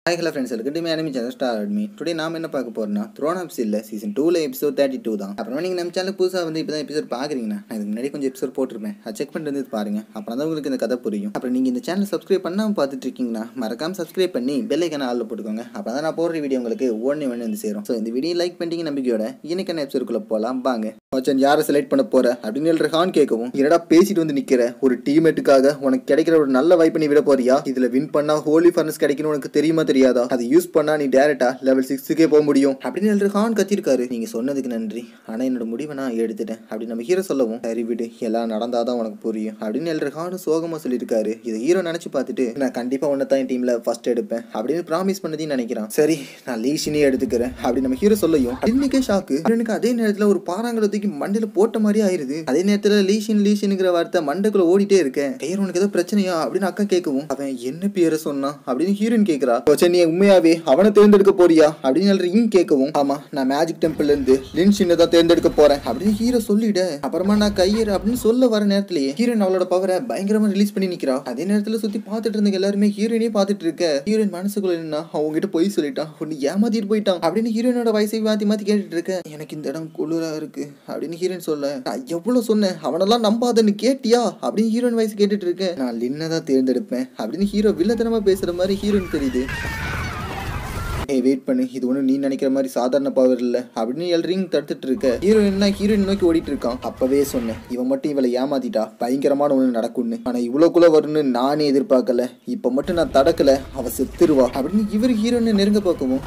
hi hello friends welcome to anime channel star அட்மி today நாம என்ன பார்க்க போறோம்னா த்ரோனாப்ஸ் இல்லை சீசன் டூவில் எபிசோட் தேர்ட்டி டூ தான் அப்புறமா நீங்கள் நம்ம சேனல் புதுசாக வந்து இப்போ தான் எபிசோட் பார்க்குறீங்கன்னா நான் இதுக்கு முன்னாடி கொஞ்சம் எபிசோட் போட்டிருப்பேன் அதை செக் பண்ணிட்டு வந்து பாருங்க அப்புறம் தான் உங்களுக்கு இந்த கதை புரியும் அப்புறம் நீங்கள் இந்த சேனல் சப்ஸ்கிரைப் பண்ணாமல் பார்த்துட்டு இருக்கீங்கன்னா மறக்காம சப்ஸ்கிரைப் பண்ணி பெல் ஐக்கான ஆளில் போட்டுக்கோங்க அப்போ தான் நான் போடுற வீடியோ உங்களுக்கு ஒன்று ஒன்று வந்து சேரும் ஸோ இந்த வீடியோ லைக் பண்ணிட்டீங்க நம்பிக்கையோட இன்னைக்கான எபிசோடுக்குள்ளே போகலாம் வாங்க மச்சான் யாரை செலக்ட் பண்ண போற அப்படின்னு ரஹான் கேட்கவும் என்னடா பேசிட்டு வந்து நிக்கிற ஒரு டீமேட்டுக்காக உனக்கு கிடைக்கிற ஒரு நல்ல வாய்ப்பு நீ விட போறியா இதுல வின் பண்ணா ஹோலி ஃபர்னஸ் கிடைக்கணும் உனக்கு தெரியுமா தெரியாதா அதை யூஸ் பண்ணா நீ டேரக்டா லெவல் சிக்ஸுக்கே போக முடியும் அப்படின்னு ரஹான் கத்திருக்காரு நீங்க சொன்னதுக்கு நன்றி ஆனா என்னோட முடிவை நான் எடுத்துட்டேன் அப்படின்னு நம்ம ஹீரோ சொல்லவும் சரி விடு எல்லாம் நடந்தாதான் உனக்கு புரியும் அப்படின்னு ரஹானும் சோகமா சொல்லியிருக்காரு இதை ஹீரோ நினைச்சு பார்த்துட்டு நான் கண்டிப்பா உன்னை தான் என் டீம்ல ஃபர்ஸ்ட் எடுப்பேன் அப்படின்னு ப்ராமிஸ் பண்ணதையும் நினைக்கிறான் சரி நான் லீஷினே எடுத்துக்கிறேன் அப்படி நம்ம ஹீரோ சொல்லையும் இன்னைக்கே ஷாக்கு எனக்கு அதே நேரத்துல ஒரு பாறாங்கலை தூக்கி மண்டையில போட்ட மாதிரி ஆயிருது அதே நேரத்துல லீஷின் லீஷின்ங்கிற வார்த்தை மண்டைக்குள்ள ஓடிட்டே இருக்கேன் பெயர் உனக்கு ஏதோ பிரச்சனையா அப்படின்னு அக்கா கேட்கவும் அவன் என்ன பேரை சொன்னான் அப்படின்னு ஹீரோயின் கேக்குறா "ஓ, நீ உண்மையாவே அவனை தேர்ந்தெடுக்க போறியா அப்படின்னு ரிங் கேட்கவும் ஆமா நான் மேஜிக் டெம்பிள்ல இருந்து லின்ஷினை தான் தேர்ந்தெடுக்க போறேன் அப்படின்னு ஹீரோ சொல்லிட அப்புறமா நான் கையர் அப்படின்னு சொல்ல வர நேரத்திலேயே ஹீரோயின் அவளோட பவரை பயங்கரமா ரிலீஸ் பண்ணி நிக்கிறா அதே நேரத்துல சுத்தி பார்த்துட்டு இருந்த எல்லாருமே ஹீரோயினே பார்த்துட்டு இருக்க ஹீரோயின் மனசுக்குள்ள என்ன அவங்க கிட்ட போய் சொல்லிட்டான் ஒன்னு ஏமாத்திட்டு போயிட்டான் அப்படின்னு ஹீரோயினோட வயசை மாத்தி மாத்தி கேட்டுட்டு இருக்க எனக்கு இந்த இடம் குளிரா இருக்கு அப்படின்னு ஹீரோயின் சொல்ல நான் எவ்வளவு சொன்னேன் அவனெல்லாம் நம்பாதன்னு கேட்டியா அப்படின்னு ஹீரோயின் வயசு கேட்டுட்டு இருக்கேன் நான் லின்னை தான் தேர்ந்தெடுப்பேன் அப்படின்னு ஹீரோ வில்லத்தனமா பேசுற மாதிரி ஹீரோயின் தெரியுது ஏய் வெயிட் பண்ணு இது ஒன்றும் நீ நினைக்கிற மாதிரி சாதாரண பவர் இல்லை அப்படின்னு எல்ரிங் தடுத்துட்டு இருக்க ஹீரோயின்னா ஹீரோயின் நோக்கி ஓடிட்டு இருக்கான் அப்பவே சொன்னேன் இவன் மட்டும் இவளை ஏமாத்திட்டா பயங்கரமான ஒன்று நடக்கும்னு ஆனா இவ்வளோக்குள்ள வரும்னு நானே எதிர்பார்க்கல இப்போ மட்டும் நான் தடக்கல அவ செத்துருவா அப்படின்னு இவர் ஹீரோயினை நெருங்க பார்க்கவும்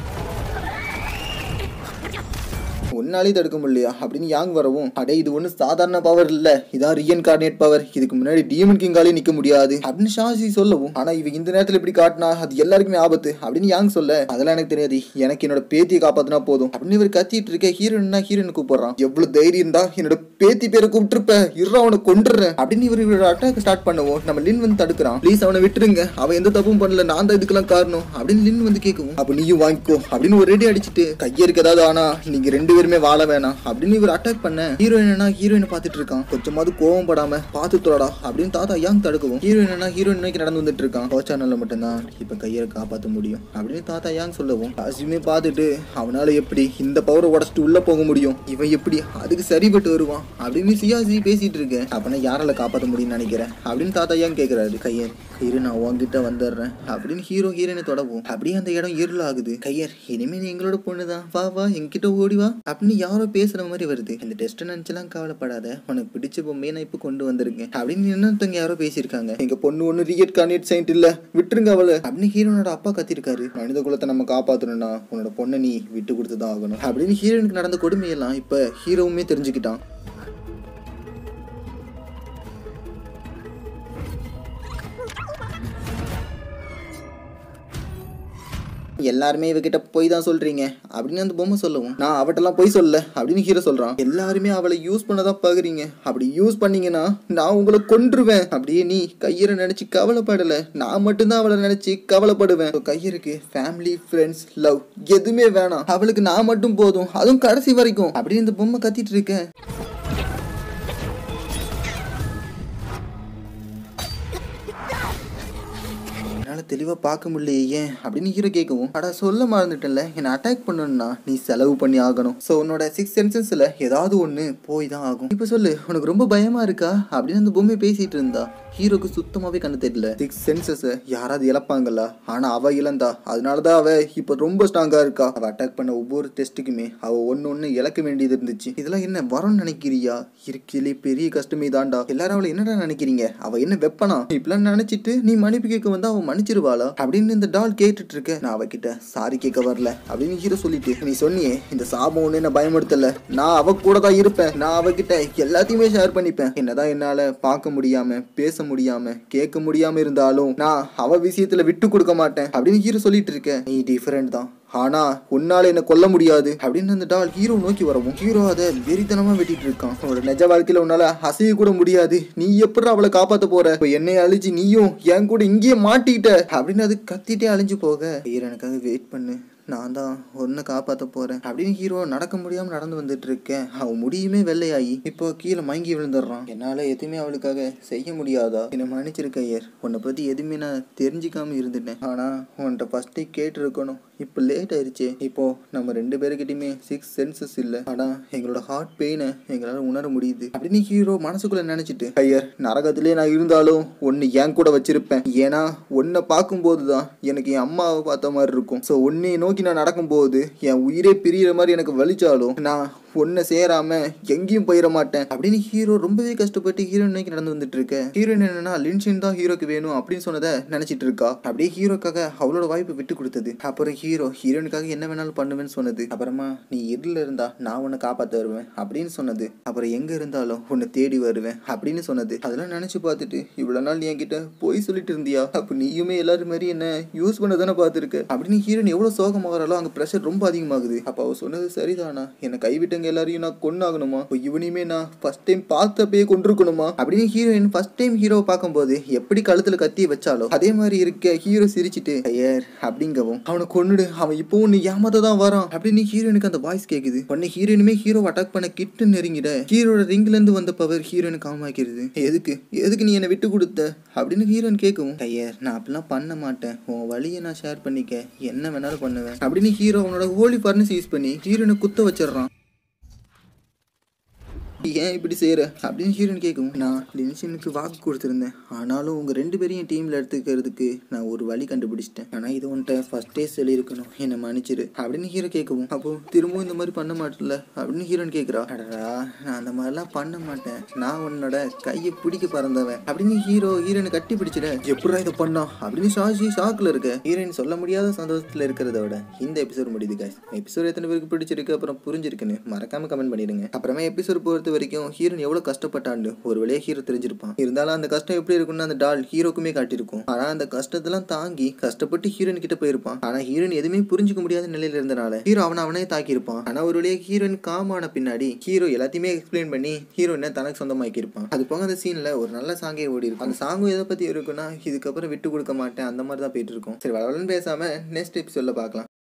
உன்னாலே தடுக்க முடியலையா அப்படின்னு யாங் வரவும் அடே இது ஒன்றும் சாதாரண பவர் இல்ல இதான் ரியன் கார்டினேட் பவர் இதுக்கு முன்னாடி டீமன் கிங்காலே நிக்க முடியாது அப்படின்னு ஷாசி சொல்லவும் ஆனா இவ இந்த நேரத்துல இப்படி காட்டினா அது எல்லாருக்குமே ஆபத்து அப்படின்னு யாங் சொல்ல அதெல்லாம் எனக்கு தெரியாது எனக்கு என்னோட பேத்தியை காப்பாத்தினா போதும் அப்படின்னு இவர் கத்திட்டு இருக்க ஹீரோயின்னா ஹீரோயின் கூப்பிடுறான் எவ்வளவு தைரியம் தான் என்னோட பேத்தி பேரை கூப்பிட்டுருப்ப இருற அவனை கொண்டுறேன் அப்படின்னு இவர் இவரோட அட்டாக் ஸ்டார்ட் பண்ணுவோம் நம்ம லின் வந்து தடுக்கிறான் ப்ளீஸ் அவனை விட்டுருங்க அவன் எந்த தப்பும் பண்ணல நான் தான் இதுக்கெல்லாம் காரணம் அப்படின்னு லின் வந்து கேட்கவும் அப்ப நீயும் வாங்கிக்கோ அப்படின்னு ஒரு ரெடி அடிச்சிட்டு கையருக்கு ஏதாவது ஆனா நீங்க ரெண்டு பேருமே வாழ வேணாம் அப்படின்னு இவர் அட்டாக் பண்ண ஹீரோயினா ஹீரோயினை பார்த்துட்டு இருக்கான் கொஞ்சமாவது கோவம் படாம பார்த்து தொடாடா அப்படின்னு தாத்தா யாங் தடுக்கவும் ஹீரோயினா ஹீரோயின் நோக்கி நடந்து வந்துட்டு இருக்கான் கோ சேனல்ல மட்டும்தான் இப்ப கையரை காப்பாற்ற முடியும் அப்படின்னு தாத்தா யாங் சொல்லவும் அசிமே பார்த்துட்டு அவனால எப்படி இந்த பவரை உடச்சிட்டு உள்ள போக முடியும் இவன் எப்படி அதுக்கு சரிபட்டு வருவான் அப்படின்னு சியாசி பேசிட்டு இருக்கேன் அப்பனா யாரால காப்பாற்ற முடியும்னு நினைக்கிறேன் அப்படின்னு தாத்தா யாங் கேக்குறாரு கையர் இரு நான் உன்கிட்ட வந்துடுறேன் அப்படின்னு ஹீரோ ஹீரோயினை தொடவும் அப்படியே அந்த இடம் இருள் ஆகுது கையர் இனிமே நீ எங்களோட பொண்ணுதான் வா வா என்கிட்ட ஓடி வா அப்படின்னு யாரோ பேசுற மாதிரி வருது இந்த டெஸ்ட் நினைச்செல்லாம் கவலைப்படாத உனக்கு பிடிச்ச பொம்மையை நான் இப்போ கொண்டு வந்திருக்கேன் அப்படின்னு இன்னொருத்தவங்க யாரோ பேசியிருக்காங்க எங்க பொண்ணு ஒண்ணு ரியட் கார்னேட் சைண்ட் இல்ல விட்டுருங்க அவளை அப்படின்னு ஹீரோனோட அப்பா கத்திருக்காரு மனித குலத்தை நம்ம காப்பாத்தணும்னா உன்னோட பொண்ணை நீ விட்டு கொடுத்து தான் ஆகணும் அப்படின்னு ஹீரோனுக்கு நடந்த கொடுமையெல்லாம் இப்ப ஹீரோவுமே தெரிஞ்சுக்கிட்டான் எல்லாருமே இவகிட்ட போய் தான் சொல்றீங்க அப்படின்னு அந்த பொம்மை சொல்லவும் நான் அவட்டெல்லாம் போய் சொல்ல அப்படின்னு ஹீரோ சொல்றான் எல்லாருமே அவளை யூஸ் பண்ணதான் பாக்குறீங்க அப்படி யூஸ் பண்ணீங்கன்னா நான் உங்களை கொன்றுவேன் அப்படியே நீ கையரை நினைச்சு கவலைப்படல நான் மட்டும்தான் அவளை நினைச்சு கவலைப்படுவேன் So, கையருக்கு ஃபேமிலி ஃப்ரெண்ட்ஸ் லவ் எதுவுமே வேணாம் அவளுக்கு நான் மட்டும் போதும் அதுவும் கடைசி வரைக்கும் அப்படின்னு இந்த பொம்மை கத்திட்டு இருக்கேன் என்னால தெளிவா பார்க்க முடியலையே ஏன் அப்படின்னு ஹீரோ கேட்கவும் அட சொல்ல மறந்துட்டேன்ல என்னை அட்டாக் பண்ணணும்னா நீ செலவு பண்ணி ஆகணும் ஸோ உன்னோட சிக்ஸ் சென்சஸ்ல ஏதாவது ஒன்று போய் தான் ஆகும் இப்போ சொல்லு உனக்கு ரொம்ப பயமா இருக்கா அப்படின்னு அந்த பொம்மை பேசிட்டு இருந்தா ஹீரோக்கு சுத்தமாவே கண்ணு தெரியல சிக்ஸ் சென்சஸ் யாராவது இழப்பாங்கல்ல ஆனா அவ இழந்தா அதனாலதான் அவ இப்போ ரொம்ப ஸ்ட்ராங்கா இருக்கா அவ அட்டாக் பண்ண ஒவ்வொரு டெஸ்ட்டுக்குமே அவ ஒன்னு ஒன்னு இழக்க வேண்டியது இருந்துச்சு இதெல்லாம் என்ன வரும்னு நினைக்கிறியா இருக்கிலே பெரிய கஷ்டமே தான்டா எல்லாரும் அவளை என்னடா நினைக்கிறீங்க அவ என்ன வெப்பனா இப்பெல்லாம் நினைச்சிட்டு நீ மன்னிப்பு கேட்க வந்தா அவன் மன்னிச்சிருவாளா அப்படின்னு இந்த டால் கேட்டுட்டு இருக்க நான் அவகிட்ட சாரி கேட்க வரல அப்படின்னு ஹீரோ சொல்லிட்டு நீ சொன்னியே இந்த சாபம் ஒண்ணு என்ன பயமுறுத்தல நான் அவ கூட தான் இருப்பேன் நான் அவகிட்ட எல்லாத்தையுமே ஷேர் பண்ணிப்பேன் என்னதான் என்னால பார்க்க முடியாம பேச முடியாம கேட்க முடியாம இருந்தாலும் நான் அவ விஷயத்துல விட்டு கொடுக்க மாட்டேன் அப்படின்னு ஹீரோ சொல்லிட்டு இருக்க நீ டிஃபரெண்ட் தான் ஆனா உன்னால என்ன கொல்ல முடியாது அப்படின்னு அந்த டால் ஹீரோ நோக்கி வரவும் ஹீரோ அதை வெறித்தனமா வெட்டிட்டு இருக்கான் உன்னோட நிஜ வாழ்க்கையில உன்னால அசைய கூட முடியாது நீ எப்படி அவளை காப்பாத்த போற இப்ப என்னை அழிச்சு நீயும் என் கூட இங்கேயே மாட்டிக்கிட்ட அப்படின்னு அது கத்திட்டே அழிஞ்சு போக ஹீரோ எனக்காக வெயிட் பண்ணு நான் தான் ஒன்றை காப்பாற்ற போறேன் அப்படின்னு ஹீரோ நடக்க முடியாம நடந்து வந்துட்டு இருக்கேன் அவன் முடியுமே வெள்ளையாகி இப்போ கீழே மயங்கி விழுந்துடுறான் என்னால எதுவுமே அவளுக்காக செய்ய முடியாதா என்னை மன்னிச்சிருக்க ஐயர் உன்னை பத்தி எதுவுமே நான் தெரிஞ்சுக்காம இருந்துட்டேன் ஆனா உன்கிட்ட ஃபர்ஸ்டே கேட்டிருக்கணும் இப்போ லேட் ஆயிருச்சு இப்போ நம்ம ரெண்டு பேருக்கிட்டையுமே சிக்ஸ் சென்சஸ் இல்லை ஆனா எங்களோட ஹார்ட் பெயினை எங்களால உணர முடியுது அப்படின்னு ஹீரோ மனசுக்குள்ள நினைச்சிட்டு ஐயர் நரகத்திலே நான் இருந்தாலும் ஒன்னு என் கூட வச்சிருப்பேன் ஏன்னா உன்னை பார்க்கும்போது தான் எனக்கு என் அம்மாவை பார்த்த மாதிரி இருக்கும் ஸோ உன்னையை நோக்கி நான் நடக்கும்போது என் உயிரே பிரியிற மாதிரி எனக்கு வலிச்சாலும் நான் ஒன்றை சேராம எங்கேயும் போயிட மாட்டேன் அப்படின்னு ஹீரோ ரொம்பவே கஷ்டப்பட்டு ஹீரோயின் நோக்கி நடந்து வந்துட்டு இருக்க ஹீரோயின் என்னன்னா லின்ஷின் தான் ஹீரோக்கு வேணும் அப்படின்னு சொன்னதை நினைச்சிட்டு இருக்கா அப்படியே ஹீரோக்காக அவளோட வாய்ப்பு விட்டு கொடுத்தது அப்புறம் ஹீரோ ஹீரோயினுக்காக என்ன வேணாலும் பண்ணுவேன்னு சொன்னது அப்புறமா நீ இருள இருந்தா நான் உன்னை காப்பாத்த வருவேன் அப்படின்னு சொன்னது அப்புறம் எங்க இருந்தாலும் உன்னை தேடி வருவேன் அப்படின்னு சொன்னது அதெல்லாம் நினைச்சு பார்த்துட்டு இவ்வளவு நாள் நீ என்கிட்ட போய் சொல்லிட்டு இருந்தியா அப்ப நீயுமே எல்லாரும் மாதிரி என்ன யூஸ் பண்ண தானே பார்த்துருக்க அப்படின்னு ஹீரோயின் எவ்வளவு சோகமாகறாலோ அங்க ப்ரெஷர் ரொம்ப அதிகமாகுது அப்ப அவ சொன்னது சரிதானா என்னை கைவிட்டங்க எல்லாரையும் நான் கொண்டாகணுமா இப்போ இவனையுமே நான் ஃபர்ஸ்ட் டைம் பார்த்தப்பயே கொண்டிருக்கணுமா அப்படின்னு ஹீரோயின் ஃபர்ஸ்ட் டைம் ஹீரோவை பார்க்கும்போது எப்படி கழுத்துல கத்தியை வச்சாலோ அதே மாதிரி இருக்க ஹீரோ சிரிச்சிட்டு ஐயர் அப்படிங்கவும் அவனை கொன்னுடு அவன் இப்பவும் நீ ஏமாத்த தான் வரான் அப்படின்னு ஹீரோயினுக்கு அந்த வாய்ஸ் கேக்குது உடனே ஹீரோயினுமே ஹீரோ அட்டாக் பண்ண கிட்ட நெருங்கிட ஹீரோட ரிங்ல இருந்து வந்த பவர் ஹீரோயினுக்கு காமாக்கிறது எதுக்கு எதுக்கு நீ என்னை விட்டு கொடுத்த அப்படின்னு ஹீரோயின் கேட்கவும் ஐயர் நான் அப்படிலாம் பண்ண மாட்டேன் உன் வழியை நான் ஷேர் பண்ணிக்க என்ன வேணாலும் பண்ணுவேன் அப்படின்னு ஹீரோ அவனோட ஹோலி ஃபர்னஸ் யூஸ் பண்ணி ஹீரோயினை குத்த வச்சிடுறான் ஏன் இப்படி செய்யற அப்படின்னு ஹீரோயின் கேட்கும் நான் லின்சனுக்கு வாக்கு கொடுத்துருந்தேன் ஆனாலும் உங்க ரெண்டு பேரையும் டீம்ல எடுத்துக்கிறதுக்கு நான் ஒரு வழி கண்டுபிடிச்சிட்டேன் ஆனா இது உன்ட்ட ஃபர்ஸ்டே சொல்லியிருக்கணும் என்னை மன்னிச்சிரு அப்படின்னு ஹீரோ கேட்கவும் அப்போ திரும்பவும் இந்த மாதிரி பண்ண மாட்டேன்ல அப்படின்னு ஹீரோயின் கேட்குறா அடடா நான் அந்த மாதிரிலாம் பண்ண மாட்டேன் நான் உன்னோட கையை பிடிக்க பறந்தவன் அப்படின்னு ஹீரோ ஹீரோயினை கட்டி பிடிச்சிட எப்படா இதை பண்ணா அப்படின்னு ஷாஷி ஷாக்ல இருக்க ஹீரோயின் சொல்ல முடியாத சந்தோஷத்துல இருக்கிறத விட இந்த எபிசோட் முடியுது guys எபிசோட் எத்தனை பேருக்கு பிடிச்சிருக்கு அப்புறம் புரிஞ்சிருக்குன்னு மறக்காம கமெண்ட் பண்ணிடுங்க அப்புறமா எபிசோட் பொறுத்த வரைக்கும் ஹீரோன் எவ்வளவு கஷ்டப்பட்டாண்டு ஒரு வேலையை ஹீரோ தெரிஞ்சிருப்பான் இருந்தாலும் அந்த கஷ்டம் எப்படி இருக்கும்னு அந்த டால் ஹீரோக்குமே காட்டியிருக்கும் ஆனா அந்த கஷ்டத்தெல்லாம் தாங்கி கஷ்டப்பட்டு ஹீரோயின் கிட்ட போயிருப்பான் ஆனா ஹீரோயின் எதுவுமே புரிஞ்சுக்க முடியாத நிலையில இருந்தனால ஹீரோ அவனை அவனே தாக்கியிருப்பான் ஆனா ஒரு வழியாக ஹீரோயின் காமான பின்னாடி ஹீரோ எல்லாத்தையுமே எக்ஸ்பிளைன் பண்ணி ஹீரோயினை தனக்கு சொந்தமாக்கியிருப்பான் அது போக அந்த சீன்ல ஒரு நல்ல சாங்கே ஓடி இருக்கும் அந்த சாங்கும் எதை பத்தி இருக்குன்னா இதுக்கப்புறம் விட்டு கொடுக்க மாட்டேன் அந்த மாதிரி தான் போயிட்டு இருக்கும் சரி வளவலன்னு பேசாம நெக்ஸ்ட் எபிசோட்ல பார்க்கலாம்